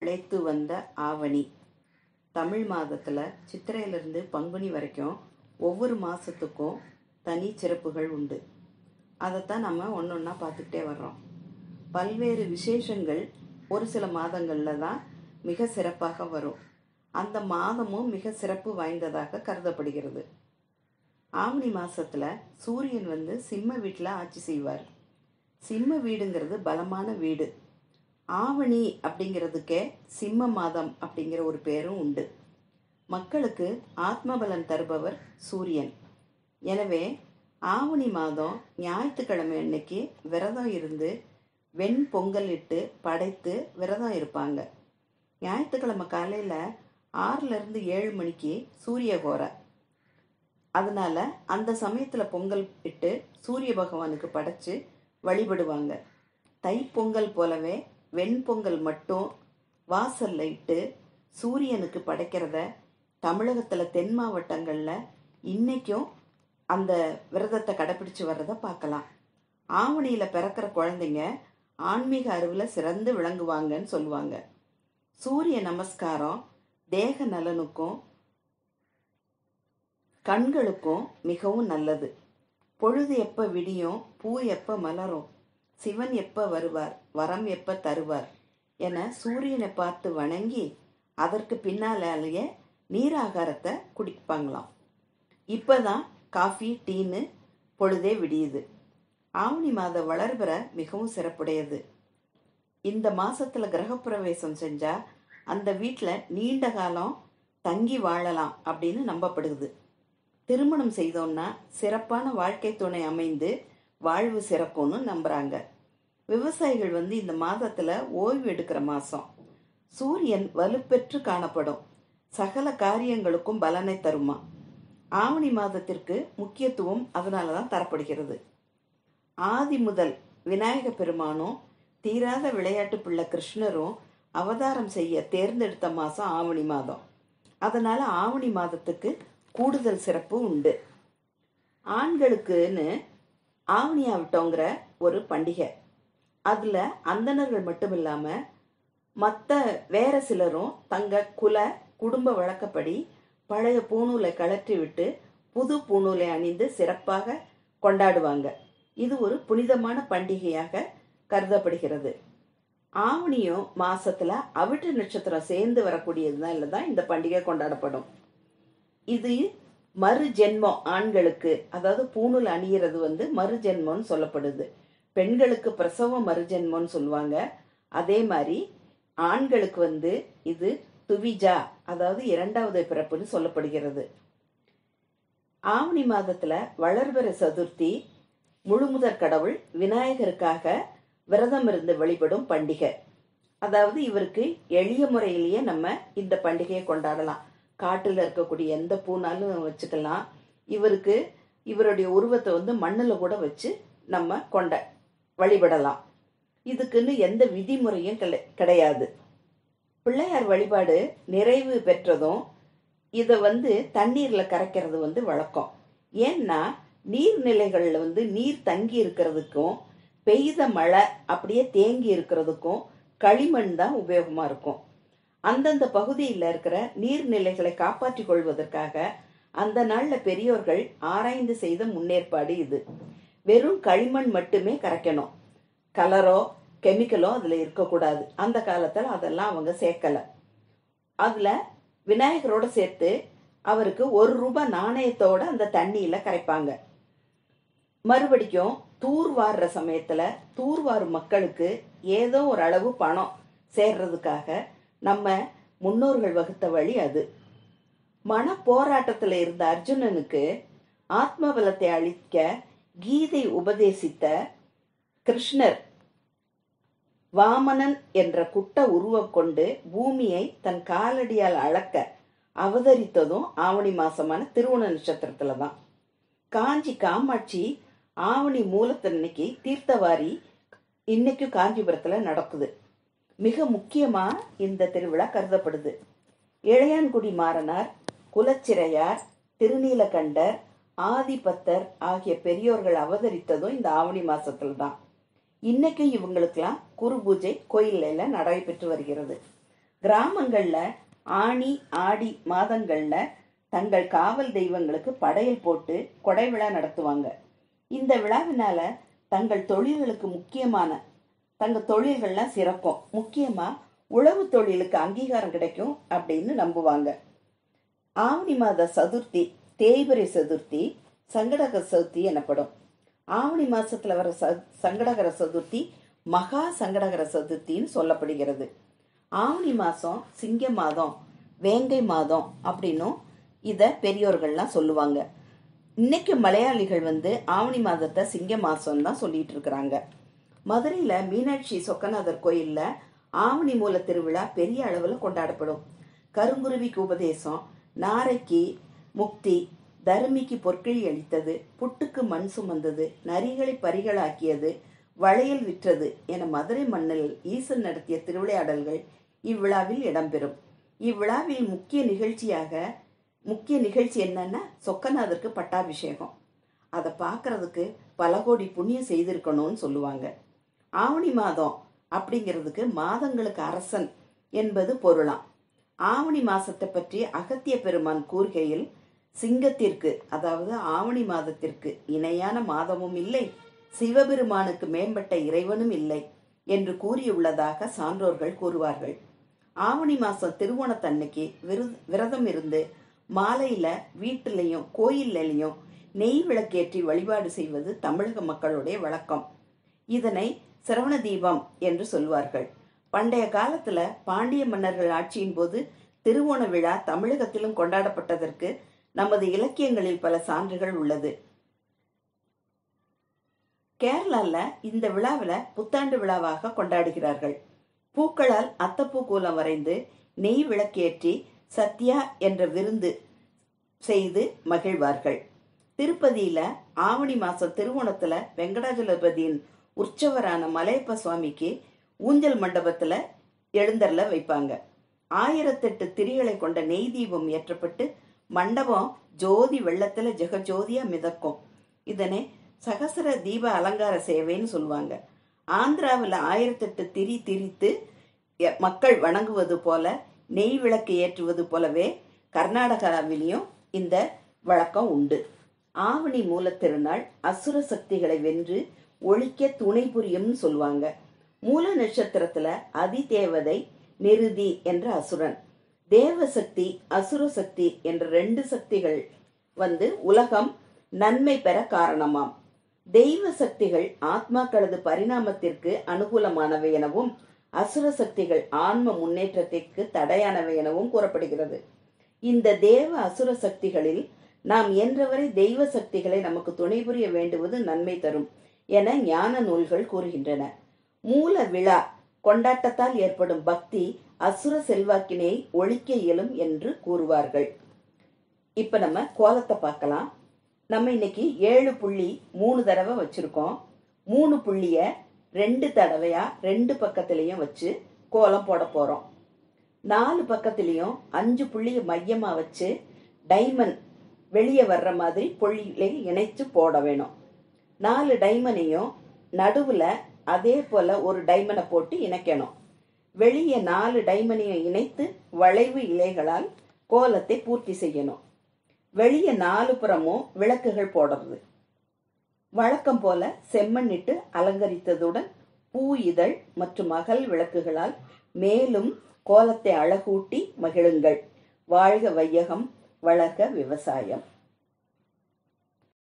பிழைத்து வந்த ஆவணி தமிழ் மாதத்தில் சித்திரையிலிருந்து பங்குனி வரைக்கும் ஒவ்வொரு மாதத்துக்கும் தனி சிறப்புகள் உண்டு அதைத்தான் நம்ம ஒன்று ஒன்றா பார்த்துக்கிட்டே வர்றோம் பல்வேறு விசேஷங்கள் ஒரு சில மாதங்களில் தான் மிக சிறப்பாக வரும் அந்த மாதமும் மிக சிறப்பு வாய்ந்ததாக கருதப்படுகிறது ஆவணி மாசத்துல சூரியன் வந்து சிம்ம வீட்டில் ஆட்சி செய்வார் சிம்ம வீடுங்கிறது பலமான வீடு ஆவணி அப்படிங்கிறதுக்கே சிம்ம மாதம் அப்படிங்கிற ஒரு பேரும் உண்டு மக்களுக்கு ஆத்மபலன் தருபவர் சூரியன் எனவே ஆவணி மாதம் ஞாயிற்றுக்கிழமை அன்னைக்கு விரதம் இருந்து வெண் பொங்கல் இட்டு படைத்து விரதம் இருப்பாங்க ஞாயிற்றுக்கிழமை காலையில் ஆறுலேருந்து ஏழு மணிக்கு சூரிய கோரை அதனால அந்த சமயத்தில் பொங்கல் இட்டு சூரிய பகவானுக்கு படைச்சு வழிபடுவாங்க தைப்பொங்கல் போலவே வெண்பொங்கல் மட்டும் வாசல்ல இட்டு சூரியனுக்கு படைக்கிறத தமிழகத்தில் தென் மாவட்டங்களில் இன்னைக்கும் அந்த விரதத்தை கடைப்பிடிச்சு வர்றதை பார்க்கலாம் ஆவணியில் பிறக்கிற குழந்தைங்க ஆன்மீக அறிவில் சிறந்து விளங்குவாங்கன்னு சொல்லுவாங்க சூரிய நமஸ்காரம் தேக நலனுக்கும் கண்களுக்கும் மிகவும் நல்லது பொழுது எப்ப விடியும் பூ எப்ப மலரும் சிவன் எப்ப வருவார் வரம் எப்ப தருவார் என சூரியனை பார்த்து வணங்கி அதற்கு பின்னாலேயே நீராகாரத்தை குடிப்பாங்களாம் இப்பதான் காஃபி டீன்னு பொழுதே விடியுது ஆவணி மாத வளர்பிற மிகவும் சிறப்புடையது இந்த மாசத்துல கிரகப்பிரவேசம் செஞ்சா அந்த வீட்டில் நீண்ட காலம் தங்கி வாழலாம் அப்படின்னு நம்பப்படுது திருமணம் செய்தோம்னா சிறப்பான வாழ்க்கை துணை அமைந்து வாழ்வு சிறக்கும்னு நம்புறாங்க விவசாயிகள் வந்து இந்த மாதத்துல ஓய்வு எடுக்கிற மாசம் சூரியன் வலுப்பெற்று காணப்படும் சகல காரியங்களுக்கும் பலனை தருமா ஆவணி மாதத்திற்கு முக்கியத்துவம் அதனால தான் தரப்படுகிறது ஆதி முதல் விநாயக பெருமானும் தீராத விளையாட்டு பிள்ளை கிருஷ்ணரும் அவதாரம் செய்ய தேர்ந்தெடுத்த மாதம் ஆவணி மாதம் அதனால ஆவணி மாதத்துக்கு கூடுதல் சிறப்பு உண்டு ஆண்களுக்குன்னு ஆவணி ஆவட்டோங்கிற ஒரு பண்டிகை அதில் அந்தணர்கள் மட்டும் இல்லாமல் மற்ற வேற சிலரும் தங்க குல குடும்ப வழக்கப்படி பழைய பூணூலை கழற்றி விட்டு புது பூணூலை அணிந்து சிறப்பாக கொண்டாடுவாங்க இது ஒரு புனிதமான பண்டிகையாக கருதப்படுகிறது ஆவணியும் மாசத்துல அவிட்டு நட்சத்திரம் சேர்ந்து வரக்கூடியதுதான் தான் இந்த பண்டிகை கொண்டாடப்படும் இது மறு ஜென்மம் ஆண்களுக்கு அதாவது பூணூல் அணியிறது வந்து மறு ஜென்மம்னு சொல்லப்படுது பெண்களுக்கு பிரசவ மறுஜென்மம்னு சொல்லுவாங்க அதே மாதிரி ஆண்களுக்கு வந்து இது துவிஜா அதாவது இரண்டாவது பிறப்புன்னு சொல்லப்படுகிறது ஆவணி மாதத்துல வளர்பிற சதுர்த்தி முழுமுதற் கடவுள் விநாயகருக்காக விரதம் இருந்து வழிபடும் பண்டிகை அதாவது இவருக்கு எளிய முறையிலேயே நம்ம இந்த பண்டிகையை கொண்டாடலாம் காட்டுல இருக்கக்கூடிய எந்த பூனாலும் வச்சுக்கலாம் இவருக்கு இவருடைய உருவத்தை வந்து மண்ணில் கூட வச்சு நம்ம கொண்ட வழிபடலாம் இதுக்குன்னு எந்த விதிமுறையும் கிடையாது பிள்ளையார் வழிபாடு நிறைவு பெற்றதும் இதை வந்து தண்ணீர்ல கரைக்கிறது வந்து வழக்கம் ஏன்னா நீர்நிலைகள்ல வந்து நீர் தங்கி இருக்கிறதுக்கும் பெய்த மழை அப்படியே தேங்கி இருக்கிறதுக்கும் களிமண் தான் உபயோகமா இருக்கும் அந்தந்த பகுதியில் இருக்கிற நீர்நிலைகளை காப்பாற்றிக் கொள்வதற்காக அந்த நாள்ல பெரியோர்கள் ஆராய்ந்து செய்த முன்னேற்பாடு இது வெறும் களிமண் மட்டுமே கரைக்கணும் கலரோ கெமிக்கலோ அதில் இருக்கக்கூடாது அந்த காலத்தில் அதெல்லாம் அவங்க சேர்க்கல அதில் விநாயகரோட சேர்த்து அவருக்கு ஒரு ரூபாய் நாணயத்தோட அந்த தண்ணியில் கரைப்பாங்க மறுபடிக்கும் தூர் வாடுற சமயத்தில் தூர் வாரும் மக்களுக்கு ஏதோ ஒரு அளவு பணம் சேர்றதுக்காக நம்ம முன்னோர்கள் வகுத்த வழி அது மன போராட்டத்தில் இருந்த அர்ஜுனனுக்கு ஆத்மபலத்தை அளிக்க கீதை உபதேசித்த கிருஷ்ணர் வாமனன் என்ற குட்ட உருவம் கொண்டு பூமியை தன் காலடியால் அளக்க அவதரித்ததும் ஆவணி மாசமான திருவண நட்சத்திரத்துல தான் காஞ்சி காமாட்சி ஆவணி மூலத்தன்னைக்கு தீர்த்தவாரி இன்னைக்கும் காஞ்சிபுரத்துல நடக்குது மிக முக்கியமா இந்த திருவிழா கருதப்படுது இளையான்குடி மாறனார் குலச்சிறையார் திருநீலகண்டர் ஆதிபத்தர் ஆகிய பெரியோர்கள் அவதரித்ததும் இந்த ஆவணி மாசத்துல தான் இன்னைக்கும் இவங்களுக்கெல்லாம் குரு பூஜை கோயில்ல நடைபெற்று வருகிறது கிராமங்கள்ல ஆணி ஆடி மாதங்கள்ல தங்கள் காவல் தெய்வங்களுக்கு படையல் போட்டு கொடை விழா நடத்துவாங்க இந்த விழாவினால தங்கள் தொழில்களுக்கு முக்கியமான தங்கள் தொழில்கள்லாம் சிறக்கும் முக்கியமா உழவு தொழிலுக்கு அங்கீகாரம் கிடைக்கும் அப்படின்னு நம்புவாங்க ஆவணி மாத சதுர்த்தி தேய்பிரை சதுர்த்தி சங்கடகர சதுர்த்தி எனப்படும் ஆவணி மாசத்துல வர ச- சங்கடகர சதுர்த்தி மகா சங்கடகர சதுர்த்தின்னு சொல்லப்படுகிறது ஆவணி மாசம் சிங்க மாதம் வேங்கை மாதம் அப்படின்னும் இத பெரியோர்கள்லாம் சொல்லுவாங்க இன்னைக்கு மலையாளிகள் வந்து ஆவணி மாதத்தை சிங்க மாசம் தான் சொல்லிட்டு இருக்கிறாங்க மதுரையில மீனாட்சி சொக்கநாதர் கோயில்ல ஆவணி மூல திருவிழா பெரிய அளவுல கொண்டாடப்படும் கருங்குருவிக்கு உபதேசம் நாரைக்கு முக்தி தருமிக்கு பொற்கிழி அளித்தது புட்டுக்கு மண் சுமந்தது நரிகளை பரிகளாக்கியது வளையல் விற்றது என மதுரை மண்ணில் ஈசன் நடத்திய திருவிளையாடல்கள் இவ்விழாவில் இடம்பெறும் இவ்விழாவில் முக்கிய நிகழ்ச்சியாக முக்கிய நிகழ்ச்சி என்னன்னா சொக்கநாதருக்கு பட்டாபிஷேகம் அதை பார்க்கறதுக்கு பல கோடி புண்ணியம் செய்திருக்கணும்னு சொல்லுவாங்க ஆவணி மாதம் அப்படிங்கிறதுக்கு மாதங்களுக்கு அரசன் என்பது பொருளாம் ஆவணி மாசத்தை பற்றி அகத்திய பெருமான் கூறுகையில் சிங்கத்திற்கு அதாவது ஆவணி மாதத்திற்கு இணையான மாதமும் இல்லை சிவபெருமானுக்கு மேம்பட்ட இறைவனும் இல்லை என்று கூறியுள்ளதாக சான்றோர்கள் கூறுவார்கள் ஆவணி மாசம் திருவோணத்தன்னைக்கு விரு- விரதம் இருந்து மாலையில வீட்டிலையும் கோயில்லையும் நெய் விளக்கேற்றி வழிபாடு செய்வது தமிழக மக்களுடைய வழக்கம் இதனை சிரவண தீபம் என்று சொல்வார்கள் பண்டைய காலத்துல பாண்டிய மன்னர்கள் ஆட்சியின் போது திருவோண விழா தமிழகத்திலும் கொண்டாடப்பட்டதற்கு நமது இலக்கியங்களில் பல சான்றுகள் உள்ளது கேரளால இந்த விழாவில புத்தாண்டு விழாவாக கொண்டாடுகிறார்கள் பூக்களால் அத்தப்பூ கூலம் வரைந்து நெய் விளக்கேற்றி சத்யா என்ற விருந்து செய்து மகிழ்வார்கள் திருப்பதியில ஆவணி மாசம் திருவோணத்துல வெங்கடாஜலபதியின் உற்சவரான மலையப்ப சுவாமிக்கு ஊஞ்சல் மண்டபத்துல எழுந்தருள வைப்பாங்க ஆயிரத்தெட்டு திரிகளை கொண்ட நெய் தீபம் ஏற்றப்பட்டு மண்டபம் ஜோதி வெள்ளத்துல ஜெகஜோதியா மிதக்கும் இதனை சகசர தீப அலங்கார சேவைன்னு சொல்லுவாங்க ஆந்திராவில் ஆயிரத்தெட்டு திரி திரித்து எ- மக்கள் வணங்குவது போல நெய் விளக்கு ஏற்றுவது போலவே கர்நாடகாவிலையும் இந்த வழக்கம் உண்டு ஆவணி மூலத் திருநாள் அசுர சக்திகளை வென்று ஒழிக்க துணை புரியும்னு சொல்லுவாங்க மூல நட்சத்திரத்துல அதிதேவதை நிருதி என்ற அசுரன் தேவசக்தி அசுர சக்தி என்ற ரெண்டு சக்திகள் வந்து உலகம் நன்மை பெற காரணமாம் தெய்வ சக்திகள் ஆத்மாக்களது பரிணாமத்திற்கு அனுகூலமானவை எனவும் அசுர சக்திகள் ஆன்ம முன்னேற்றத்திற்கு தடையானவை எனவும் கூறப்படுகிறது இந்த தேவ அசுர சக்திகளில் நாம் இயன்றவரை தெய்வ சக்திகளை நமக்கு துணை புரிய வேண்டுவது நன்மை தரும் என ஞான நூல்கள் கூறுகின்றன மூல விழா கொண்டாட்டத்தால் ஏற்படும் பக்தி அசுர செல்வாக்கினை ஒழிக்க இயலும் என்று கூறுவார்கள் இப்ப நம்ம கோலத்தை பார்க்கலாம் நம்ம இன்னைக்கு ஏழு புள்ளி மூணு தடவை வச்சிருக்கோம் மூணு புள்ளிய ரெண்டு தடவையா ரெண்டு பக்கத்துலயும் வச்சு கோலம் போட போறோம் நாலு பக்கத்துலயும் அஞ்சு புள்ளிய மையமா வச்சு டைமண்ட் வெளியே வர்ற மாதிரி புள்ளிகளை இணைச்சு போட வேணும் நாலு டைமனையும் நடுவுல அதே போல ஒரு டைமனை போட்டு இணைக்கணும் வெளியே நாலு டைமனையும் இணைத்து வளைவு இலைகளால் கோலத்தை பூர்த்தி செய்யணும் வெளியே நாலு புறமும் விளக்குகள் போடுறது வழக்கம் போல செம்மண் இட்டு அலங்கரித்ததுடன் பூ இதழ் மற்றும் அகல் விளக்குகளால் மேலும் கோலத்தை அழகூட்டி மகிழுங்கள் வாழ்க வையகம் வளர்க விவசாயம்